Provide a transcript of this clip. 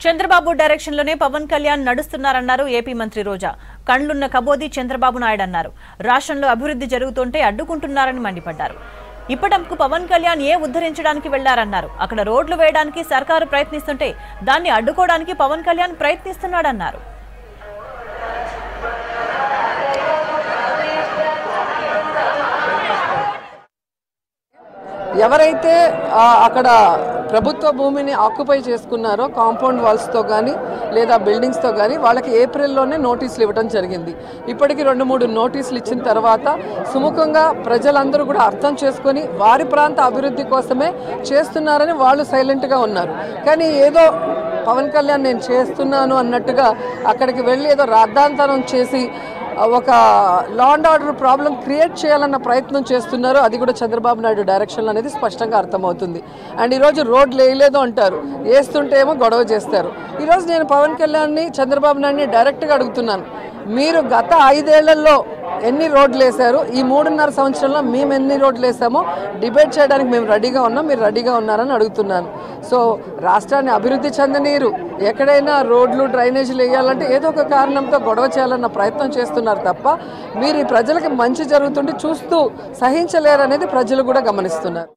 Chandrababu direction లోనే Pawan Kalyan నడుస్తున్నారన్నారు AP మంత్రి రోజా కండ్లున్న కబోది చంద్రబాబు నాయుడు అన్నారు రాష్ట్రంలో అభివృద్ధి జరుగుతుంటే అడ్డుకుంటున్నారని మండిపడ్డారు ఇప్పటంకు పవన్ కళ్యాణ్ ఏ ఉద్ధరించడానికి వెళ్లారన్నారు అక్కడ రోడ్లు వేయడానికి సర్కారు ప్రయత్నిస్తుంటే దాన్ని అడ్డుకోవడానికి పవన్ కళ్యాణ్ ప్రయత్నిస్తున్నాడన్నారు ఎవరైతే ఆ, అక్కడ ప్రభుత్వ భూమిని ఆక్యుపై చేసుకున్నారో కాంపౌండ్ వాల్స్తో కానీ లేదా బిల్డింగ్స్తో కానీ వాళ్ళకి ఏప్రిల్లోనే నోటీసులు ఇవ్వడం జరిగింది ఇప్పటికి రెండు మూడు నోటీసులు ఇచ్చిన తర్వాత సుముఖంగా ప్రజలందరూ కూడా అర్థం చేసుకొని వారి ప్రాంత అభివృద్ధి కోసమే చేస్తున్నారని వాళ్ళు సైలెంట్గా ఉన్నారు కానీ ఏదో పవన్ కళ్యాణ్ నేను చేస్తున్నాను అన్నట్టుగా అక్కడికి వెళ్ళి ఏదో రాద్ధాంతరం చేసి ఒక law and order problem create చేయాలన్న ప్రయత్నం చేస్తున్నారు అది కూడా చంద్రబాబు నాయుడు డైరెక్షన్లో అనేది స్పష్టంగా అర్థమవుతుంది అండ్ ఈరోజు రోడ్లు వేయలేదు అంటారు వేస్తుంటే ఏమో గొడవ చేస్తారు ఈరోజు నేను పవన్ కళ్యాణ్ని చంద్రబాబు నాయుడిని డైరెక్ట్గా అడుగుతున్నాను మీరు గత ఐదేళ్లలో ఎన్ని రోడ్లు వేశారు ఈ మూడున్నర సంవత్సరంలో మేము ఎన్ని రోడ్లు వేసామో డిబేట్ చేయడానికి మేము రెడీగా ఉన్నాం మీరు రెడీగా ఉన్నారని అడుగుతున్నాను సో రాష్ట్రాన్ని అభివృద్ధి చెందనీరు ఎక్కడైనా రోడ్లు డ్రైనేజీలు వేయాలంటే ఏదో ఒక కారణంతో గొడవ చేయాలన్న ప్రయత్నం చేస్తున్నారు తప్ప మీరు ఈ ప్రజలకి మంచి జరుగుతుంటే చూస్తూ సహించలేరు అనేది ప్రజలు కూడా గమనిస్తున్నారు